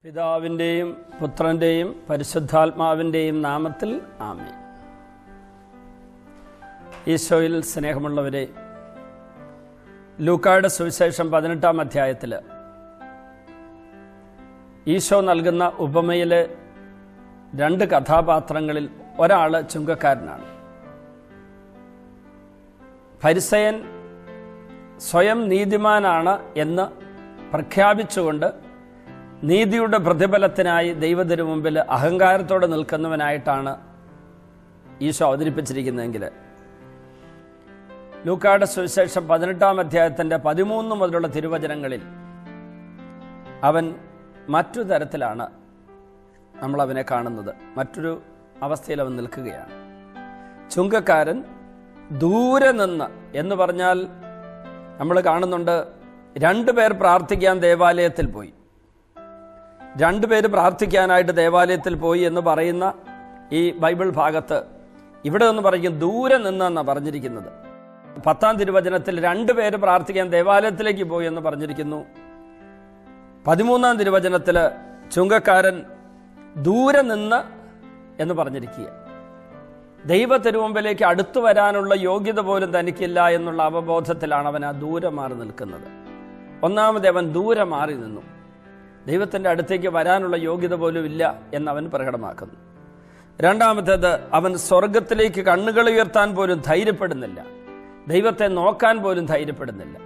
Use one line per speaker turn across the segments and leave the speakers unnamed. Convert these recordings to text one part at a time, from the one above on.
പിതാവിൻ്റെയും പുത്രൻ്റെയും പരിശുദ്ധാത്മാവിൻ്റെയും നാമത്തിൽ ആമേ ഈശോയിൽ സ്നേഹമുള്ളവരെ ലൂക്കായുടെ സുവിശേഷം പതിനെട്ടാം അധ്യായത്തിൽ ഈശോ നൽകുന്ന ഉപമയിലെ രണ്ട് കഥാപാത്രങ്ങളിൽ ഒരാൾ ചുങ്കക്കാരനാണ് പരിസയൻ സ്വയം നീതിമാനാണ് എന്ന് പ്രഖ്യാപിച്ചുകൊണ്ട് നീതിയുടെ പ്രതിഫലത്തിനായി ദൈവത്തിനു മുമ്പിൽ അഹങ്കാരത്തോടെ നിൽക്കുന്നവനായിട്ടാണ് ഈശോ അവതരിപ്പിച്ചിരിക്കുന്നതെങ്കിൽ ലൂക്കായുടെ സുവിശേഷം പതിനെട്ടാം അധ്യായത്തിൻ്റെ പതിമൂന്ന് മുതലുള്ള തിരുവചനങ്ങളിൽ അവൻ മറ്റു തരത്തിലാണ് നമ്മൾ അവനെ കാണുന്നത് മറ്റൊരു അവസ്ഥയിൽ അവൻ നിൽക്കുകയാണ് ചുങ്കക്കാരൻ ദൂരെ നിന്ന് എന്ന് പറഞ്ഞാൽ നമ്മൾ കാണുന്നുണ്ട് രണ്ടുപേർ പ്രാർത്ഥിക്കാൻ ദേവാലയത്തിൽ പോയി രണ്ടുപേര് പ്രാർത്ഥിക്കാനായിട്ട് ദേവാലയത്തിൽ പോയി എന്ന് പറയുന്ന ഈ ബൈബിൾ ഭാഗത്ത് ഇവിടെ നിന്ന് പറയും ദൂരെ നിന്നെന്നാണ് പറഞ്ഞിരിക്കുന്നത് പത്താം തിരുവചനത്തിൽ രണ്ടുപേര് പ്രാർത്ഥിക്കാൻ ദേവാലയത്തിലേക്ക് പോയി എന്ന് പറഞ്ഞിരിക്കുന്നു പതിമൂന്നാം തിരുവചനത്തിൽ ചുങ്കക്കാരൻ ദൂരെ നിന്ന് എന്ന് പറഞ്ഞിരിക്കുക ദൈവ തിരുമുമ്പിലേക്ക് അടുത്തു വരാനുള്ള യോഗ്യത പോലും തനിക്കില്ല എന്നുള്ള അവബോധത്തിലാണ് അവൻ ആ ദൂരെ മാറി നിൽക്കുന്നത് ഒന്നാമത് അവൻ ദൂരെ മാറി നിന്നു ദൈവത്തിൻ്റെ അടുത്തേക്ക് വരാനുള്ള യോഗ്യത പോലും ഇല്ല എന്നവൻ പ്രകടമാക്കുന്നു രണ്ടാമത്തേത് അവൻ സ്വർഗത്തിലേക്ക് കണ്ണുകൾ ഉയർത്താൻ പോലും ധൈര്യപ്പെടുന്നില്ല ദൈവത്തെ നോക്കാൻ പോലും ധൈര്യപ്പെടുന്നില്ല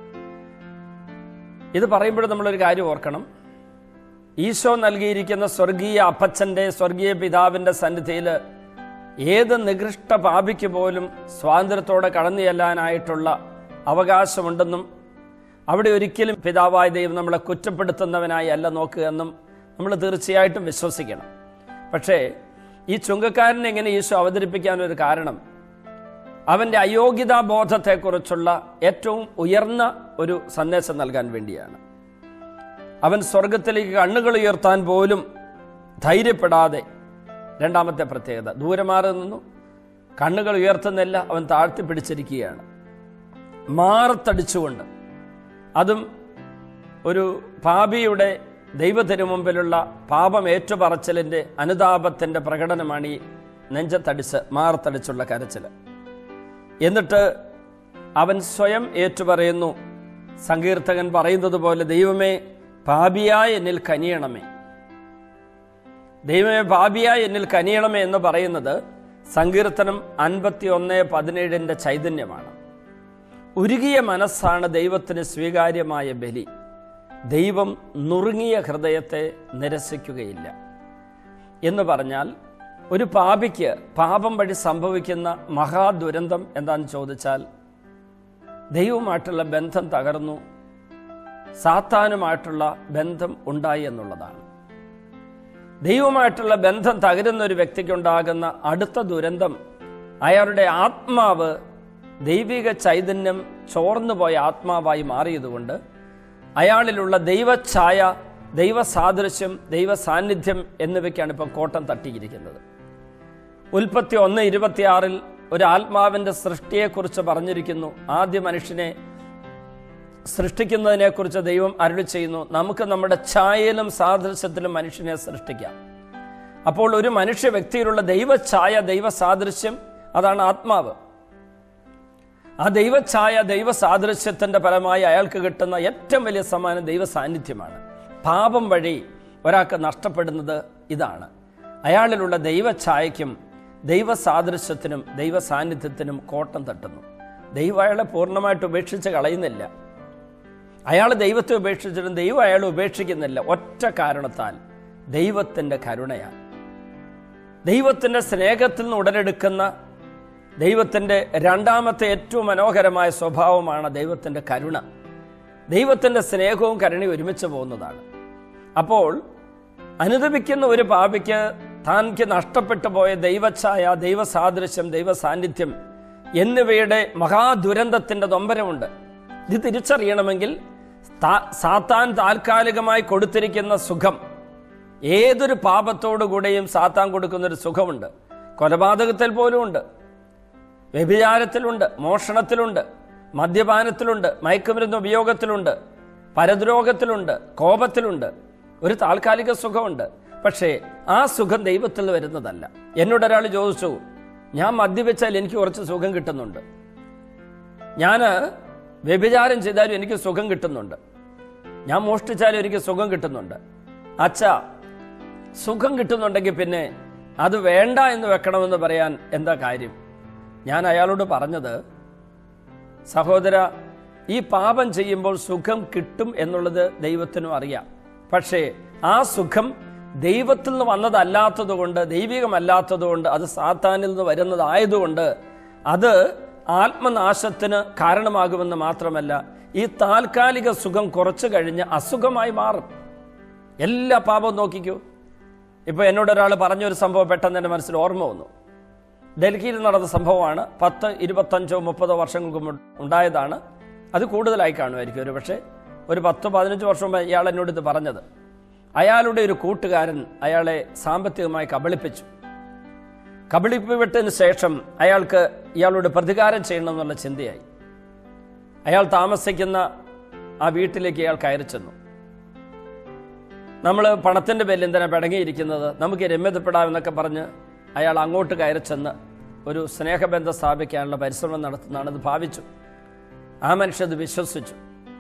ഇത് പറയുമ്പോൾ നമ്മളൊരു കാര്യം ഓർക്കണം ഈശോ നൽകിയിരിക്കുന്ന സ്വർഗീയ അപ്പച്ചൻ്റെ സ്വർഗീയ പിതാവിൻ്റെ സന്നിധിയിൽ ഏത് നികൃഷ്ട പാപിക്ക് പോലും സ്വാതന്ത്ര്യത്തോടെ കടന്നു ചെല്ലാനായിട്ടുള്ള അവകാശമുണ്ടെന്നും അവിടെ ഒരിക്കലും പിതാവായ ദൈവം നമ്മളെ കുറ്റപ്പെടുത്തുന്നവനായി അല്ല നോക്കുക എന്നും നമ്മൾ തീർച്ചയായിട്ടും വിശ്വസിക്കണം പക്ഷേ ഈ ചുങ്കക്കാരനെ എങ്ങനെ ഈശോ അവതരിപ്പിക്കാനൊരു കാരണം അവൻ്റെ അയോഗ്യതാ ബോധത്തെക്കുറിച്ചുള്ള ഏറ്റവും ഉയർന്ന ഒരു സന്ദേശം നൽകാൻ വേണ്ടിയാണ് അവൻ സ്വർഗത്തിലേക്ക് കണ്ണുകൾ ഉയർത്താൻ പോലും ധൈര്യപ്പെടാതെ രണ്ടാമത്തെ പ്രത്യേകത ദൂരെ മാറി നിന്നു കണ്ണുകൾ ഉയർത്തുന്നില്ല അവൻ താഴ്ത്തി പിടിച്ചിരിക്കുകയാണ് മാറത്തടിച്ചുകൊണ്ട് അതും ഒരു പാപിയുടെ ദൈവത്തിനു മുമ്പിലുള്ള പാപം ഏറ്റുപറച്ചിലിൻ്റെ അനുതാപത്തിൻ്റെ പ്രകടനമാണ് ഈ നെഞ്ചത്തടിച്ച് മാറത്തടിച്ചുള്ള കരച്ചിൽ എന്നിട്ട് അവൻ സ്വയം ഏറ്റുപറയുന്നു സങ്കീർത്തകൻ പറയുന്നത് പോലെ ദൈവമേ പാപിയായ എന്നിൽ കനിയണമേ ദൈവമേ പാപിയായ എന്നിൽ കനിയണമേ എന്ന് പറയുന്നത് സങ്കീർത്തനം അൻപത്തി ഒന്ന് പതിനേഴിൻ്റെ ചൈതന്യമാണ് ഉരുകിയ മനസ്സാണ് ദൈവത്തിന് സ്വീകാര്യമായ ബലി ദൈവം നുറുങ്ങിയ ഹൃദയത്തെ നിരസിക്കുകയില്ല എന്ന് പറഞ്ഞാൽ ഒരു പാപിക്ക് പാപം വഴി സംഭവിക്കുന്ന മഹാദുരന്തം എന്താണെന്ന് ചോദിച്ചാൽ ദൈവവുമായിട്ടുള്ള ബന്ധം തകർന്നു സാത്താനുമായിട്ടുള്ള ബന്ധം ഉണ്ടായി എന്നുള്ളതാണ് ദൈവവുമായിട്ടുള്ള ബന്ധം തകരുന്ന ഒരു വ്യക്തിക്കുണ്ടാകുന്ന അടുത്ത ദുരന്തം അയാളുടെ ആത്മാവ് ദൈവിക ചൈതന്യം ചോർന്നുപോയ ആത്മാവായി മാറിയതുകൊണ്ട് അയാളിലുള്ള ദൈവഛായ ദൈവ സാദൃശ്യം ദൈവ സാന്നിധ്യം എന്നിവയ്ക്കാണ് ഇപ്പം കോട്ടം തട്ടിയിരിക്കുന്നത് ഉൽപ്പത്തി ഒന്ന് ഇരുപത്തിയാറിൽ ഒരു ആത്മാവിൻ്റെ സൃഷ്ടിയെക്കുറിച്ച് പറഞ്ഞിരിക്കുന്നു ആദ്യ മനുഷ്യനെ സൃഷ്ടിക്കുന്നതിനെക്കുറിച്ച് ദൈവം അരുളി ചെയ്യുന്നു നമുക്ക് നമ്മുടെ ഛായയിലും സാദൃശ്യത്തിലും മനുഷ്യനെ സൃഷ്ടിക്കാം അപ്പോൾ ഒരു മനുഷ്യ വ്യക്തിയിലുള്ള ദൈവഛായ ദൈവ സാദൃശ്യം അതാണ് ആത്മാവ് ആ ദൈവഛായ ദൈവ സാദൃശ്യത്തിൻ്റെ ഫലമായി അയാൾക്ക് കിട്ടുന്ന ഏറ്റവും വലിയ സമ്മാനം ദൈവ സാന്നിധ്യമാണ് പാപം വഴി ഒരാൾക്ക് നഷ്ടപ്പെടുന്നത് ഇതാണ് അയാളിലുള്ള ദൈവഛായയ്ക്കും ദൈവ സാദൃശ്യത്തിനും ദൈവ സാന്നിധ്യത്തിനും കോട്ടം തട്ടുന്നു ദൈവം അയാളെ പൂർണ്ണമായിട്ട് ഉപേക്ഷിച്ച് കളയുന്നില്ല അയാൾ ദൈവത്തെ ഉപേക്ഷിച്ചിട്ടും ദൈവം അയാളെ ഉപേക്ഷിക്കുന്നില്ല ഒറ്റ കാരണത്താൽ ദൈവത്തിൻ്റെ കരുണയാണ് ദൈവത്തിൻ്റെ സ്നേഹത്തിൽ നിന്ന് ഉടലെടുക്കുന്ന ദൈവത്തിൻ്റെ രണ്ടാമത്തെ ഏറ്റവും മനോഹരമായ സ്വഭാവമാണ് ദൈവത്തിൻ്റെ കരുണ ദൈവത്തിൻ്റെ സ്നേഹവും കരുണയും ഒരുമിച്ച് പോകുന്നതാണ് അപ്പോൾ അനുദപിക്കുന്ന ഒരു പാപിക്ക് താൻക്ക് നഷ്ടപ്പെട്ടു പോയ ദൈവഛായ ദൈവ സാദൃശ്യം ദൈവ സാന്നിധ്യം എന്നിവയുടെ മഹാദുരന്തത്തിൻ്റെ നൊമ്പരമുണ്ട് ഇത് തിരിച്ചറിയണമെങ്കിൽ സാത്താൻ താൽക്കാലികമായി കൊടുത്തിരിക്കുന്ന സുഖം ഏതൊരു പാപത്തോടുകൂടെയും സാത്താൻ കൊടുക്കുന്നൊരു സുഖമുണ്ട് കൊലപാതകത്തിൽ പോലും ഉണ്ട് വ്യഭിചാരത്തിലുണ്ട് മോഷണത്തിലുണ്ട് മദ്യപാനത്തിലുണ്ട് മയക്കുമരുന്ന് ഉപയോഗത്തിലുണ്ട് പരദ്രോഗത്തിലുണ്ട് കോപത്തിലുണ്ട് ഒരു താൽക്കാലിക സുഖമുണ്ട് പക്ഷേ ആ സുഖം ദൈവത്തിൽ നിന്ന് വരുന്നതല്ല എന്നോട് ഒരാൾ ചോദിച്ചു ഞാൻ മദ്യപിച്ചാൽ എനിക്ക് കുറച്ച് സുഖം കിട്ടുന്നുണ്ട് ഞാൻ വ്യഭിചാരം ചെയ്താലും എനിക്ക് സുഖം കിട്ടുന്നുണ്ട് ഞാൻ മോഷ്ടിച്ചാലും എനിക്ക് സുഖം കിട്ടുന്നുണ്ട് അച്ഛ സുഖം കിട്ടുന്നുണ്ടെങ്കിൽ പിന്നെ അത് വേണ്ട എന്ന് വെക്കണമെന്ന് പറയാൻ എന്താ കാര്യം ഞാൻ അയാളോട് പറഞ്ഞത് സഹോദര ഈ പാപം ചെയ്യുമ്പോൾ സുഖം കിട്ടും എന്നുള്ളത് ദൈവത്തിനും അറിയാം പക്ഷേ ആ സുഖം ദൈവത്തിൽ നിന്ന് വന്നതല്ലാത്തതുകൊണ്ട് ദൈവികമല്ലാത്തതുകൊണ്ട് അത് സാത്താനിൽ നിന്ന് വരുന്നതായതുകൊണ്ട് അത് ആത്മനാശത്തിന് കാരണമാകുമെന്ന് മാത്രമല്ല ഈ താൽക്കാലിക സുഖം കുറച്ചു കഴിഞ്ഞ് അസുഖമായി മാറും എല്ലാ പാപവും നോക്കിക്കൂ ഇപ്പൊ എന്നോട് ഒരാൾ പറഞ്ഞൊരു സംഭവം പെട്ടെന്ന് എൻ്റെ മനസ്സിൽ ഓർമ്മ വന്നു ഡൽഹിയിൽ നടന്ന സംഭവമാണ് പത്ത് ഇരുപത്തഞ്ചോ മുപ്പതോ വർഷങ്ങൾക്ക് മുമ്പ് ഉണ്ടായതാണ് അത് കൂടുതലായി കാണുമായിരിക്കും ഒരു പക്ഷേ ഒരു പത്ത് പതിനഞ്ച് വർഷം മുമ്പ് ഇയാൾ എന്നോട് ഇത് പറഞ്ഞത് അയാളുടെ ഒരു കൂട്ടുകാരൻ അയാളെ സാമ്പത്തികമായി കബളിപ്പിച്ചു കബളിപ്പിവിട്ടതിന് ശേഷം അയാൾക്ക് ഇയാളോട് പ്രതികാരം ചെയ്യണമെന്നുള്ള ചിന്തയായി അയാൾ താമസിക്കുന്ന ആ വീട്ടിലേക്ക് അയാൾ കയറി ചെന്നു നമ്മൾ പണത്തിൻ്റെ പേരിൽ എന്തിനാ പിടങ്ങിയിരിക്കുന്നത് നമുക്ക് രമ്യതപ്പെടാമെന്നൊക്കെ പറഞ്ഞ് അയാൾ അങ്ങോട്ട് കയറി ചെന്ന് ഒരു സ്നേഹബന്ധം സ്ഥാപിക്കാനുള്ള പരിശ്രമം നടത്തുന്നതാണെന്ന് ഭാവിച്ചു ആ മനുഷ്യത് വിശ്വസിച്ചു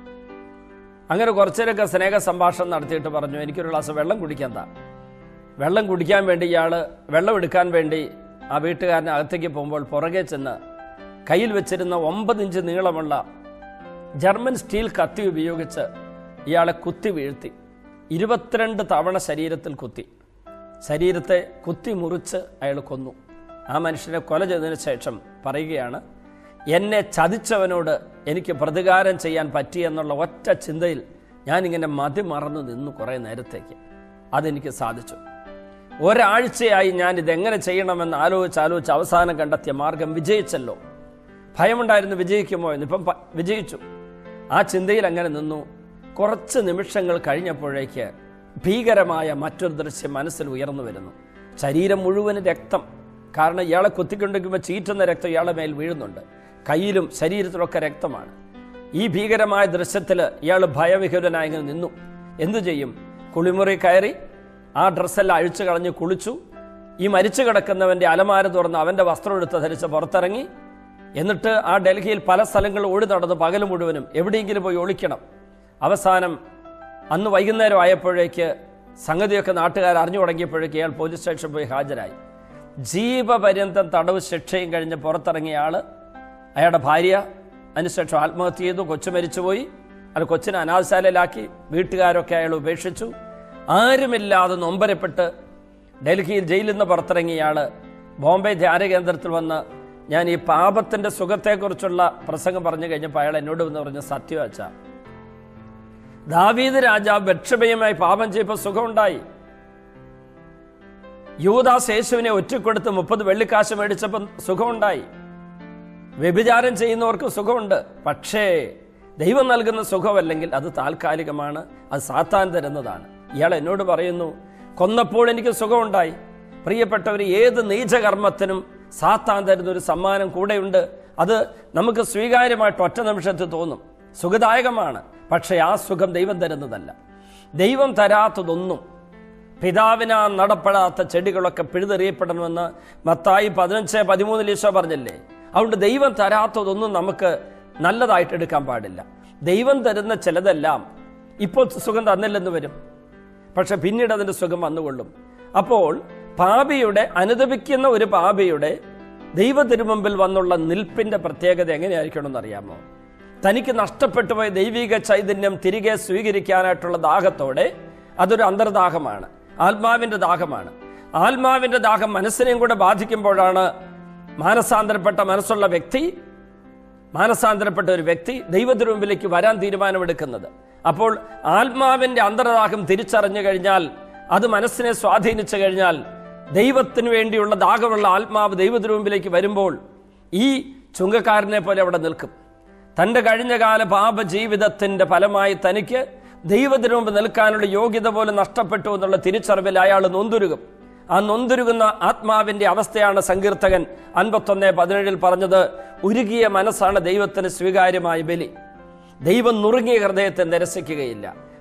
അങ്ങനെ കുറച്ചേരൊക്കെ സ്നേഹ സംഭാഷണം നടത്തിയിട്ട് പറഞ്ഞു എനിക്കൊരു ഗ്ലാസ് വെള്ളം കുടിക്കാൻ താ വെള്ളം കുടിക്കാൻ വേണ്ടി ഇയാൾ വെള്ളം എടുക്കാൻ വേണ്ടി ആ വീട്ടുകാരനെ അകത്തേക്ക് പോകുമ്പോൾ പുറകെ ചെന്ന് കയ്യിൽ വെച്ചിരുന്ന ഒമ്പത് ഇഞ്ച് നീളമുള്ള ജർമ്മൻ സ്റ്റീൽ കത്തി ഉപയോഗിച്ച് ഇയാളെ കുത്തി വീഴ്ത്തി ഇരുപത്തിരണ്ട് തവണ ശരീരത്തിൽ കുത്തി ശരീരത്തെ കുത്തി മുറിച്ച് അയാൾ കൊന്നു ആ മനുഷ്യനെ കൊല ചെയ്തതിനു ശേഷം പറയുകയാണ് എന്നെ ചതിച്ചവനോട് എനിക്ക് പ്രതികാരം ചെയ്യാൻ പറ്റിയെന്നുള്ള ഒറ്റ ചിന്തയിൽ ഞാനിങ്ങനെ മതി മറന്നു നിന്നു കുറേ നേരത്തേക്ക് അതെനിക്ക് സാധിച്ചു ഒരാഴ്ചയായി ഞാൻ ഇതെങ്ങനെ ചെയ്യണമെന്ന് ആലോചിച്ച് ആലോചിച്ച് അവസാനം കണ്ടെത്തിയ മാർഗം വിജയിച്ചല്ലോ ഭയമുണ്ടായിരുന്നു വിജയിക്കുമോ എന്ന് ഇപ്പം പ- വിജയിച്ചു ആ ചിന്തയിൽ അങ്ങനെ നിന്നു കുറച്ച് നിമിഷങ്ങൾ കഴിഞ്ഞപ്പോഴേക്ക് ഭീകരമായ മറ്റൊരു ദൃശ്യം മനസ്സിൽ ഉയർന്നു വരുന്നു ശരീരം മുഴുവനും രക്തം കാരണം ഇയാളെ കുത്തിക്കൊണ്ടിരിക്കുമ്പോൾ ചീറ്റുന്ന രക്തം ഇയാളെ മേൽ വീഴുന്നുണ്ട് കയ്യിലും ശരീരത്തിലൊക്കെ രക്തമാണ് ഈ ഭീകരമായ ദൃശ്യത്തിൽ ഇയാൾ ഭയവിഹുലനായി ഇങ്ങനെ നിന്നു എന്തു ചെയ്യും കുളിമുറി കയറി ആ ഡ്രസ്സെല്ലാം അഴിച്ചു കളഞ്ഞ് കുളിച്ചു ഈ മരിച്ചു കിടക്കുന്നവന്റെ അലമാര തുറന്ന് അവന്റെ വസ്ത്രം എടുത്ത് ധരിച്ച് പുറത്തിറങ്ങി എന്നിട്ട് ആ ഡൽഹിയിൽ പല സ്ഥലങ്ങളിൽ ഓടി നടന്ന് പകൽ മുഴുവനും എവിടെയെങ്കിലും പോയി ഒളിക്കണം അവസാനം അന്ന് വൈകുന്നേരം ആയപ്പോഴേക്ക് സംഗതിയൊക്കെ നാട്ടുകാർ അറിഞ്ഞു തുടങ്ങിയപ്പോഴേക്ക് ഇയാൾ പോലീസ് സ്റ്റേഷനിൽ പോയി ഹാജരായി ജീവപര്യന്തം തടവ് ശിക്ഷയും കഴിഞ്ഞ് പുറത്തിറങ്ങിയ ആള് അയാളുടെ ഭാര്യ അതിനുശേഷം ആത്മഹത്യ ചെയ്തു കൊച്ചു മരിച്ചുപോയി അത് കൊച്ചിനെ അനാഥശാലയിലാക്കി വീട്ടുകാരൊക്കെ അയാൾ ഉപേക്ഷിച്ചു ആരുമില്ലാതെ നൊമ്പരപ്പെട്ട് ഡൽഹിയിൽ ജയിലിൽ നിന്ന് പുറത്തിറങ്ങിയ ഇയാള് ബോംബെ ധ്യാന കേന്ദ്രത്തിൽ വന്ന് ഞാൻ ഈ പാപത്തിന്റെ സുഖത്തെക്കുറിച്ചുള്ള പ്രസംഗം പറഞ്ഞു കഴിഞ്ഞപ്പോൾ അയാൾ എന്നോട് വന്ന് പറഞ്ഞ സത്യം അച്ഛാ ദാവീദ് രാജാവ് ബക്ഷബയുമായി പാപം ചെയ്യപ്പോൾ സുഖമുണ്ടായി യൂദാസ് യേശുവിനെ ഒറ്റക്കൊടുത്ത് മുപ്പത് വെള്ളിക്കാശ് മേടിച്ചപ്പോൾ സുഖമുണ്ടായി വ്യഭിചാരം ചെയ്യുന്നവർക്ക് സുഖമുണ്ട് പക്ഷേ ദൈവം നൽകുന്ന സുഖമല്ലെങ്കിൽ അത് താൽക്കാലികമാണ് അത് സാത്താൻ തരുന്നതാണ് ഇയാൾ എന്നോട് പറയുന്നു കൊന്നപ്പോൾ എനിക്ക് സുഖമുണ്ടായി പ്രിയപ്പെട്ടവർ ഏത് നീചകർമ്മത്തിനും സാത്താൻ തരുന്ന ഒരു സമ്മാനം കൂടെയുണ്ട് അത് നമുക്ക് സ്വീകാര്യമായിട്ട് ഒറ്റ നിമിഷത്തിൽ തോന്നും സുഖദായകമാണ് പക്ഷേ ആ സുഖം ദൈവം തരുന്നതല്ല ദൈവം തരാത്തതൊന്നും പിതാവിനാ നടപ്പെടാത്ത ചെടികളൊക്കെ പിഴുതെറിയപ്പെടണമെന്ന് മത്തായി പതിനഞ്ച് പതിമൂന്നിൽ ഈശോ പറഞ്ഞില്ലേ അതുകൊണ്ട് ദൈവം തരാത്തതൊന്നും നമുക്ക് നല്ലതായിട്ട് എടുക്കാൻ പാടില്ല ദൈവം തരുന്ന ചിലതെല്ലാം ഇപ്പോൾ സുഖം തന്നില്ലെന്ന് വരും പക്ഷെ പിന്നീട് അതിന്റെ സുഖം വന്നുകൊള്ളും അപ്പോൾ പാപിയുടെ അനുദപിക്കുന്ന ഒരു പാപിയുടെ ദൈവ തിരുമുമ്പിൽ വന്നുള്ള നിൽപ്പിന്റെ പ്രത്യേകത എങ്ങനെയായിരിക്കണമെന്ന് അറിയാമോ തനിക്ക് നഷ്ടപ്പെട്ടു പോയ ദൈവിക ചൈതന്യം തിരികെ സ്വീകരിക്കാനായിട്ടുള്ള ദാഹത്തോടെ അതൊരു അന്തർദാഹമാണ് ആത്മാവിന്റെ ദാഹമാണ് ആത്മാവിന്റെ ദാഹം മനസ്സിനെയും കൂടെ ബാധിക്കുമ്പോഴാണ് മാനസാന്തരപ്പെട്ട മനസ്സുള്ള വ്യക്തി മാനസാന്തരപ്പെട്ട ഒരു വ്യക്തി ദൈവത്തിനു മുമ്പിലേക്ക് വരാൻ തീരുമാനമെടുക്കുന്നത് അപ്പോൾ ആത്മാവിന്റെ അന്തർദാഹം തിരിച്ചറിഞ്ഞു കഴിഞ്ഞാൽ അത് മനസ്സിനെ സ്വാധീനിച്ചു കഴിഞ്ഞാൽ ദൈവത്തിന് വേണ്ടിയുള്ള ദാഹമുള്ള ആത്മാവ് ദൈവത്തിനു മുമ്പിലേക്ക് വരുമ്പോൾ ഈ ചുങ്കക്കാരനെ പോലെ അവിടെ നിൽക്കും തന്റെ കഴിഞ്ഞകാല പാപ ജീവിതത്തിന്റെ ഫലമായി തനിക്ക് ദൈവത്തിനു മുമ്പ് നിൽക്കാനുള്ള യോഗ്യത പോലും നഷ്ടപ്പെട്ടു എന്നുള്ള തിരിച്ചറിവിൽ അയാൾ നൊന്തുരുകും ആ നൊന്തുരുകുന്ന ആത്മാവിന്റെ അവസ്ഥയാണ് സങ്കീർത്തകൻ അൻപത്തൊന്ന് പതിനേഴിൽ പറഞ്ഞത് ഉരുകിയ മനസ്സാണ് ദൈവത്തിന് സ്വീകാര്യമായ ബലി ദൈവം നുറുങ്ങിയ ഹൃദയത്തെ നിരസിക്കുകയില്ല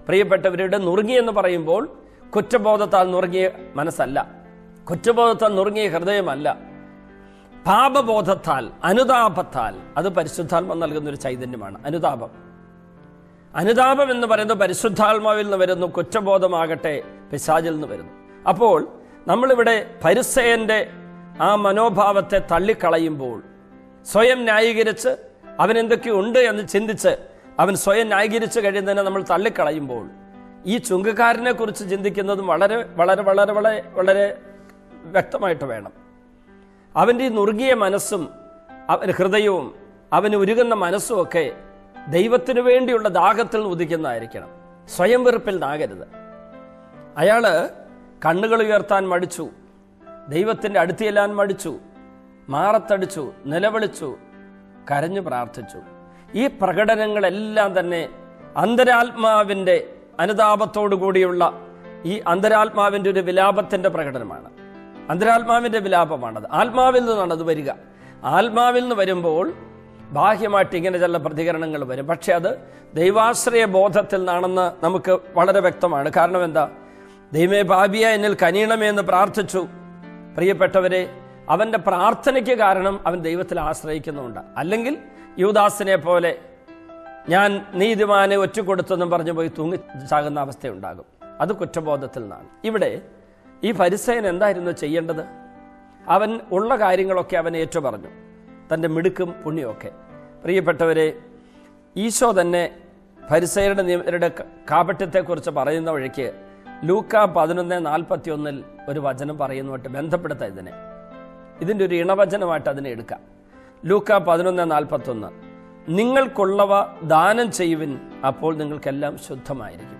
പ്രിയപ്പെട്ടവരുടെ നുറുങ്ങി എന്ന് പറയുമ്പോൾ കുറ്റബോധത്താൽ നുറുങ്ങിയ മനസ്സല്ല കുറ്റബോധത്താൽ നുറുങ്ങിയ ഹൃദയമല്ല പാപബോധത്താൽ അനുതാപത്താൽ അത് പരിശുദ്ധാത്മ നൽകുന്ന ഒരു ചൈതന്യമാണ് അനുതാപം അനുതാപം എന്ന് പറയുന്നത് പരിശുദ്ധാത്മാവിൽ നിന്ന് വരുന്നു കുറ്റബോധമാകട്ടെ പിശാചിൽ നിന്ന് വരുന്നു അപ്പോൾ നമ്മളിവിടെ പരിസയന്റെ ആ മനോഭാവത്തെ തള്ളിക്കളയുമ്പോൾ സ്വയം ന്യായീകരിച്ച് അവൻ എന്തൊക്കെയുണ്ട് എന്ന് ചിന്തിച്ച് അവൻ സ്വയം ന്യായീകരിച്ച് കഴിയുന്നതിനെ നമ്മൾ തള്ളിക്കളയുമ്പോൾ ഈ ചുങ്കക്കാരനെ കുറിച്ച് ചിന്തിക്കുന്നതും വളരെ വളരെ വളരെ വളരെ വളരെ വ്യക്തമായിട്ട് വേണം അവൻ്റെ ഈ നുറുകിയ മനസ്സും അവൻ ഹൃദയവും അവന് ഉരുകുന്ന മനസ്സും ഒക്കെ ദൈവത്തിനു വേണ്ടിയുള്ള ദാഹത്തിൽ ഉദിക്കുന്നതായിരിക്കണം സ്വയം വെറുപ്പിൽ നാകരുത് അയാള് കണ്ണുകൾ ഉയർത്താൻ മടിച്ചു ദൈവത്തിൻ്റെ അടുത്തിയെല്ലാൻ മടിച്ചു മാറത്തടിച്ചു നിലവിളിച്ചു കരഞ്ഞു പ്രാർത്ഥിച്ചു ഈ പ്രകടനങ്ങളെല്ലാം തന്നെ അന്തരാത്മാവിൻ്റെ അനുതാപത്തോടു കൂടിയുള്ള ഈ അന്തരാത്മാവിൻ്റെ ഒരു വിലാപത്തിൻ്റെ പ്രകടനമാണ് അന്തരാത്മാവിൻ്റെ വിലാപമാണത് ആത്മാവിൽ നിന്നാണ് അത് വരിക ആത്മാവിൽ നിന്ന് വരുമ്പോൾ ബാഹ്യമായിട്ട് ഇങ്ങനെ ചില പ്രതികരണങ്ങൾ വരും പക്ഷെ അത് ദൈവാശ്രയ ബോധത്തിൽ നിന്നാണെന്ന് നമുക്ക് വളരെ വ്യക്തമാണ് കാരണം എന്താ ദൈവമേ ഭാബിയ എന്നിൽ കനിയണമേ എന്ന് പ്രാർത്ഥിച്ചു പ്രിയപ്പെട്ടവരെ അവൻ്റെ പ്രാർത്ഥനയ്ക്ക് കാരണം അവൻ ദൈവത്തിൽ ആശ്രയിക്കുന്നുണ്ട് അല്ലെങ്കിൽ യുവദാസിനെ പോലെ ഞാൻ നീതിമാനെ ഒറ്റുകൊടുത്തെന്നും പറഞ്ഞു പോയി തൂങ്ങി ചാകുന്ന അവസ്ഥയുണ്ടാകും അത് കുറ്റബോധത്തിൽ നിന്നാണ് ഇവിടെ ഈ പരിസയൻ എന്തായിരുന്നു ചെയ്യേണ്ടത് അവൻ ഉള്ള കാര്യങ്ങളൊക്കെ അവൻ ഏറ്റു പറഞ്ഞു തൻ്റെ മിടുക്കും പുണ്യമൊക്കെ പ്രിയപ്പെട്ടവരെ ഈശോ തന്നെ പരിസയരുടെ നിയമരുടെ കാപട്യത്തെക്കുറിച്ച് പറയുന്ന വഴിക്ക് ലൂക്ക പതിനൊന്ന് നാൽപ്പത്തി ഒന്നിൽ ഒരു വചനം പറയുന്നതായിട്ട് ബന്ധപ്പെടുത്താം ഇതിനെ ഇതിൻ്റെ ഒരു ഇണവചനമായിട്ട് അതിനെ എടുക്കാം ലൂക്ക പതിനൊന്ന് നാൽപ്പത്തി ഒന്ന് നിങ്ങൾക്കുള്ളവ ദാനം ചെയ്യുവിൻ അപ്പോൾ നിങ്ങൾക്കെല്ലാം ശുദ്ധമായിരിക്കും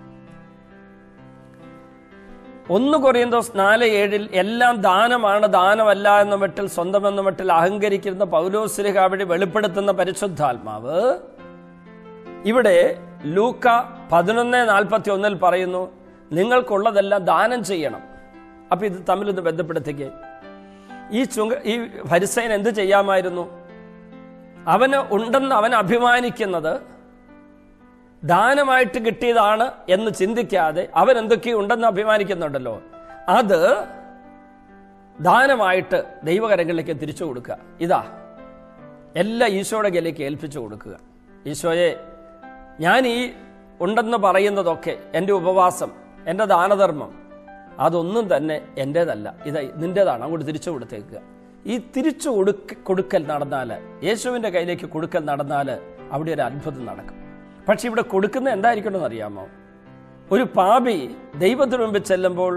ഒന്ന് കൊറിയന്തോസ് നാല് ഏഴിൽ എല്ലാം ദാനമാണ് ദാനമല്ല എന്ന മട്ടിൽ സ്വന്തം എന്ന മട്ടിൽ അഹങ്കരിക്കുന്ന പൗലോസ്ലിഹ അവിടെ വെളിപ്പെടുത്തുന്ന പരിശുദ്ധാത്മാവ് ഇവിടെ ലൂക്ക പതിനൊന്ന് നാൽപ്പത്തി ഒന്നിൽ പറയുന്നു നിങ്ങൾക്കുള്ളതെല്ലാം ദാനം ചെയ്യണം അപ്പൊ ഇത് തമ്മിലൊന്ന് ബന്ധപ്പെടുത്തിക്കേ ഈ ചുങ്ക ഈ ഫരിസയൻ എന്ത് ചെയ്യാമായിരുന്നു അവന് ഉണ്ടെന്ന് അവൻ അഭിമാനിക്കുന്നത് ദാനമായിട്ട് കിട്ടിയതാണ് എന്ന് ചിന്തിക്കാതെ അവൻ എന്തൊക്കെയോ ഉണ്ടെന്ന് അഭിമാനിക്കുന്നുണ്ടല്ലോ അത് ദാനമായിട്ട് ദൈവകരങ്ങളിലേക്ക് തിരിച്ചു കൊടുക്കുക ഇതാ എല്ലാം ഈശോയുടെ കയ്യിലേക്ക് ഏൽപ്പിച്ചു കൊടുക്കുക ഈശോയെ ഞാൻ ഈ ഉണ്ടെന്ന് പറയുന്നതൊക്കെ എൻ്റെ ഉപവാസം എൻ്റെ ദാനധർമ്മം അതൊന്നും തന്നെ എൻ്റേതല്ല ഇത് നിൻ്റേതാണ് അങ്ങോട്ട് തിരിച്ചു കൊടുത്തേക്കുക ഈ തിരിച്ചു കൊടുക്ക കൊടുക്കൽ നടന്നാൽ യേശുവിൻ്റെ കയ്യിലേക്ക് കൊടുക്കൽ നടന്നാൽ അവിടെ ഒരു അത്ഭുതം നടക്കും പക്ഷെ ഇവിടെ കൊടുക്കുന്ന എന്തായിരിക്കണമെന്ന് അറിയാമോ ഒരു പാപി ദൈവത്തിനു മുമ്പിൽ ചെല്ലുമ്പോൾ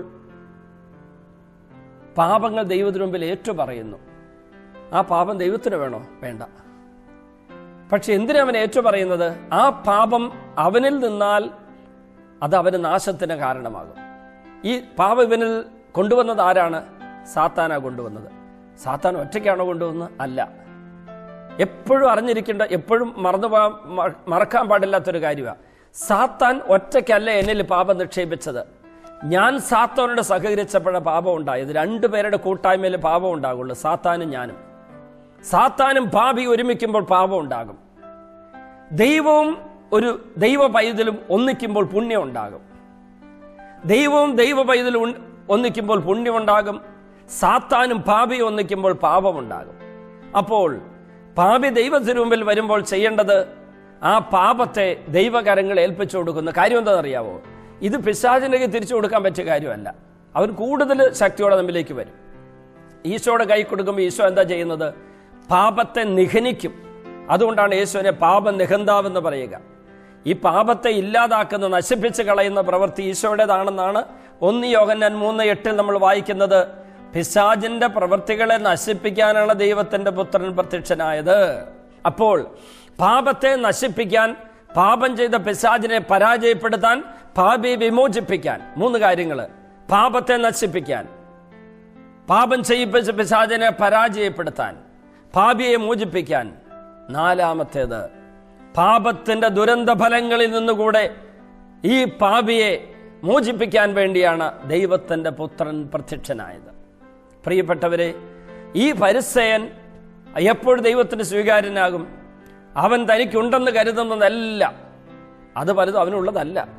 പാപങ്ങൾ ദൈവത്തിനു മുമ്പിൽ ഏറ്റു പറയുന്നു ആ പാപം ദൈവത്തിന് വേണോ വേണ്ട പക്ഷെ എന്തിനാ അവൻ ഏറ്റു പറയുന്നത് ആ പാപം അവനിൽ നിന്നാൽ അത് അവന് നാശത്തിന് കാരണമാകും ഈ പാപം ഇവനിൽ കൊണ്ടുവന്നത് ആരാണ് സാത്താനാ കൊണ്ടുവന്നത് സാത്താൻ ഒറ്റയ്ക്കാണോ കൊണ്ടുവന്നത് അല്ല എപ്പോഴും അറിഞ്ഞിരിക്കേണ്ട എപ്പോഴും മറന്നു പോകാൻ മ- മറക്കാൻ പാടില്ലാത്തൊരു കാര്യമാണ് സാത്താൻ ഒറ്റയ്ക്കല്ല എന്നിൽ പാപം നിക്ഷേപിച്ചത് ഞാൻ സാത്താനോട് സഹകരിച്ചപ്പോഴാണ് പാപം ഉണ്ടായത് രണ്ടുപേരുടെ കൂട്ടായ്മയിൽ പാപം ഉണ്ടാകുള്ളൂ സാത്താനും ഞാനും സാത്താനും പാപി ഒരുമിക്കുമ്പോൾ പാപം ഉണ്ടാകും ദൈവവും ഒരു ദൈവ പൈതലും ഒന്നിക്കുമ്പോൾ പുണ്യം ഉണ്ടാകും ദൈവവും ദൈവ പൈതലും ഉൺ- ഒന്നിക്കുമ്പോൾ പുണ്യമുണ്ടാകും സാത്താനും പാപി ഒന്നിക്കുമ്പോൾ പാപമുണ്ടാകും അപ്പോൾ പാപി ദൈവത്തിന് മുമ്പിൽ വരുമ്പോൾ ചെയ്യേണ്ടത് ആ പാപത്തെ ദൈവകരങ്ങൾ ഏൽപ്പിച്ചു കൊടുക്കുന്ന കാര്യം എന്താണെന്നറിയാവോ ഇത് പിശാചിൻ്റെ കയ്യിൽ തിരിച്ചു കൊടുക്കാൻ പറ്റിയ കാര്യമല്ല അവൻ കൂടുതൽ ശക്തിയോടെ നമ്മിലേക്ക് വരും ഈശോയുടെ കൈ കൊടുക്കുമ്പോൾ ഈശോ എന്താ ചെയ്യുന്നത് പാപത്തെ നിഘനിക്കും അതുകൊണ്ടാണ് യേശുവിനെ പാപം നിഹന്താവെന്ന് പറയുക ഈ പാപത്തെ ഇല്ലാതാക്കുന്ന നശിപ്പിച്ച് കളയുന്ന പ്രവൃത്തി ഈശോയുടേതാണെന്നാണ് ഒന്ന് യോഹന്നാൻ മൂന്ന് എട്ടിൽ നമ്മൾ വായിക്കുന്നത് പിശാജിന്റെ പ്രവൃത്തികളെ നശിപ്പിക്കാനാണ് ദൈവത്തിന്റെ പുത്രൻ പ്രത്യക്ഷനായത് അപ്പോൾ പാപത്തെ നശിപ്പിക്കാൻ പാപം ചെയ്ത പിശാജിനെ പരാജയപ്പെടുത്താൻ പാപിയെ വിമോചിപ്പിക്കാൻ മൂന്ന് കാര്യങ്ങൾ പാപത്തെ നശിപ്പിക്കാൻ പാപം ചെയ്യിപ്പിച്ച പിശാചിനെ പരാജയപ്പെടുത്താൻ പാപിയെ മോചിപ്പിക്കാൻ നാലാമത്തേത് പാപത്തിന്റെ ദുരന്ത ഫലങ്ങളിൽ നിന്നുകൂടെ ഈ പാപിയെ മോചിപ്പിക്കാൻ വേണ്ടിയാണ് ദൈവത്തിന്റെ പുത്രൻ പ്രത്യക്ഷനായത് പ്രിയപ്പെട്ടവരെ ഈ പരിസയൻ എപ്പോഴും ദൈവത്തിന് സ്വീകാര്യനാകും അവൻ തനിക്കുണ്ടെന്ന് കരുതുന്നതല്ല അത് പലതും അവനുള്ളതല്ല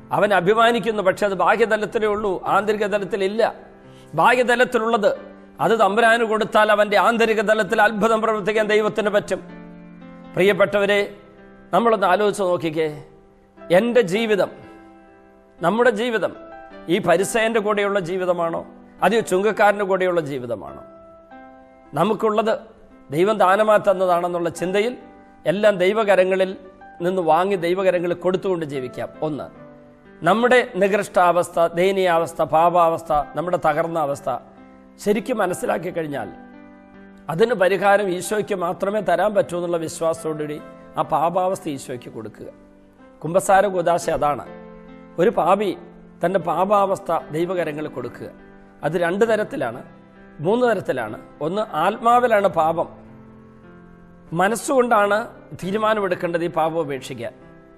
അവൻ അഭിമാനിക്കുന്നു പക്ഷെ അത് ബാഹ്യതലത്തിലേ ഉള്ളൂ ആന്തരിക തലത്തിലില്ല ബാഹ്യതലത്തിലുള്ളത് അത് തമ്പുരാന് കൊടുത്താൽ അവൻ്റെ ആന്തരിക തലത്തിൽ അത്ഭുതം പ്രവർത്തിക്കാൻ ദൈവത്തിന് പറ്റും പ്രിയപ്പെട്ടവരെ നമ്മളൊന്ന് ആലോചിച്ച് നോക്കിക്കേ എൻ്റെ ജീവിതം നമ്മുടെ ജീവിതം ഈ പരിസയൻ്റെ കൂടെയുള്ള ജീവിതമാണോ അതോ ചുങ്കക്കാരൻ്റെ കൂടെയുള്ള ജീവിതമാണോ നമുക്കുള്ളത് ദൈവം ദാനമായി തന്നതാണെന്നുള്ള ചിന്തയിൽ എല്ലാം ദൈവകരങ്ങളിൽ നിന്ന് വാങ്ങി ദൈവകരങ്ങളിൽ കൊടുത്തുകൊണ്ട് ജീവിക്കാം ഒന്ന് നമ്മുടെ നികൃഷ്ടാവസ്ഥ ദയനീയാവസ്ഥ പാപാവസ്ഥ നമ്മുടെ തകർന്ന അവസ്ഥ ശരിക്കും മനസ്സിലാക്കി കഴിഞ്ഞാൽ അതിന് പരിഹാരം ഈശോയ്ക്ക് മാത്രമേ തരാൻ പറ്റൂ എന്നുള്ള വിശ്വാസത്തോടുകൂടി ആ പാപാവസ്ഥ ഈശോയ്ക്ക് കൊടുക്കുക കുംഭസാര കുദാശ അതാണ് ഒരു പാപി തൻ്റെ പാപാവസ്ഥ ദൈവകരങ്ങളിൽ കൊടുക്കുക അത് രണ്ട് തരത്തിലാണ് മൂന്ന് തരത്തിലാണ് ഒന്ന് ആത്മാവിലാണ് പാപം മനസ്സുകൊണ്ടാണ് തീരുമാനമെടുക്കേണ്ടത് ഈ പാപം ഉപേക്ഷിക്കാൻ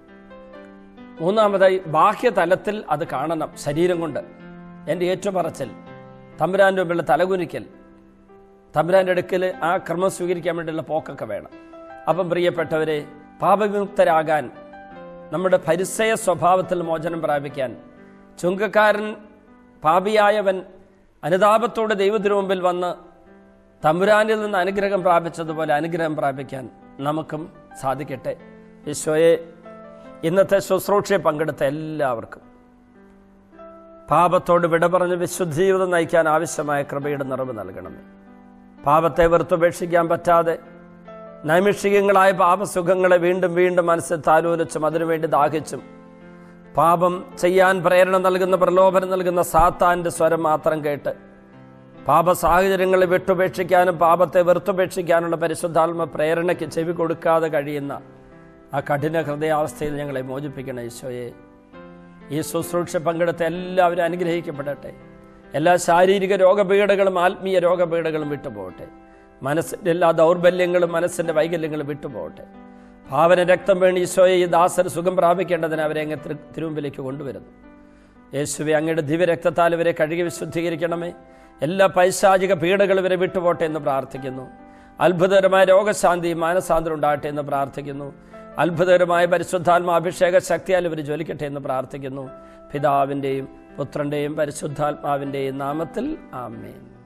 മൂന്നാമതായി ബാഹ്യതലത്തിൽ അത് കാണണം ശരീരം കൊണ്ട് എൻ്റെ ഏറ്റുപറച്ചൽ തമ്പുരാൻ്റെ മുമ്പിലുള്ള തലകുനിക്കൽ തമ്പുരാൻ്റെ അടുക്കൽ ആ ക്രമം സ്വീകരിക്കാൻ വേണ്ടിയുള്ള പോക്കൊക്കെ വേണം അപ്പം പ്രിയപ്പെട്ടവരെ പാപവിമുക്തരാകാൻ നമ്മുടെ പരിസയ സ്വഭാവത്തിൽ മോചനം പ്രാപിക്കാൻ ചുങ്കക്കാരൻ പാപിയായവൻ അനുതാപത്തോടെ ദൈവത്തിനു മുമ്പിൽ വന്ന് തമ്പുരാനിൽ നിന്ന് അനുഗ്രഹം പ്രാപിച്ചതുപോലെ അനുഗ്രഹം പ്രാപിക്കാൻ നമുക്കും സാധിക്കട്ടെ ഈശോയെ ഇന്നത്തെ ശുശ്രൂഷയെ പങ്കെടുത്ത എല്ലാവർക്കും പാപത്തോട് വിട പറഞ്ഞ് വിശുദ്ധ ജീവിതം നയിക്കാൻ ആവശ്യമായ കൃപയുടെ നിറവ് നൽകണമേ പാപത്തെ വെറുത്തുപേക്ഷിക്കാൻ പറ്റാതെ നൈമിഷികങ്ങളായ പാപസുഖങ്ങളെ വീണ്ടും വീണ്ടും മനസ്സിൽ താലോലിച്ചും അതിനുവേണ്ടി ദാഹിച്ചും പാപം ചെയ്യാൻ പ്രേരണ നൽകുന്ന പ്രലോഭനം നൽകുന്ന സാത്താന്റെ സ്വരം മാത്രം കേട്ട് പാപ സാഹചര്യങ്ങളെ വിട്ടുപേക്ഷിക്കാനും പാപത്തെ വെറുത്തുപേക്ഷിക്കാനുള്ള പരിശുദ്ധാത്മ പ്രേരണയ്ക്ക് ചെവി കൊടുക്കാതെ കഴിയുന്ന ആ കഠിന ഹൃദയാവസ്ഥയിൽ ഞങ്ങളെ മോചിപ്പിക്കണം ഈശോയെ ഈ ശുശ്രൂഷ പങ്കെടുത്ത എല്ലാവരും അനുഗ്രഹിക്കപ്പെടട്ടെ എല്ലാ ശാരീരിക രോഗപീഠകളും ആത്മീയ രോഗപീഠകളും വിട്ടുപോകട്ടെ മനസ്സിൻ്റെ എല്ലാ ദൗർബല്യങ്ങളും മനസ്സിൻ്റെ വൈകല്യങ്ങളും വിട്ടുപോകട്ടെ ഭാവന രക്തം വേണി ഈശോയെ ഈ ദാസർ സുഖം പ്രാപിക്കേണ്ടതിന് അവരെ അങ്ങ് തിരു തിരുമുമ്പിലേക്ക് കൊണ്ടുവരുന്നു യേശുവെ അങ്ങയുടെ ദിവ്യരക്തത്താൽ ഇവരെ കഴുകി വിശുദ്ധീകരിക്കണമേ എല്ലാ പൈശാചിക പീഡകളും ഇവരെ വിട്ടുപോട്ടെ എന്ന് പ്രാർത്ഥിക്കുന്നു അത്ഭുതകരമായ രോഗശാന്തിയും മാനസാന്തരം ഉണ്ടാകട്ടെ എന്ന് പ്രാർത്ഥിക്കുന്നു അത്ഭുതകരമായ പരിശുദ്ധാത്മ അഭിഷേക ശക്തിയാൽ ഇവർ ജ്വലിക്കട്ടെ എന്ന് പ്രാർത്ഥിക്കുന്നു പിതാവിൻ്റെയും പുത്രൻ്റെയും പരിശുദ്ധാത്മാവിൻ്റെയും നാമത്തിൽ ആമേൻ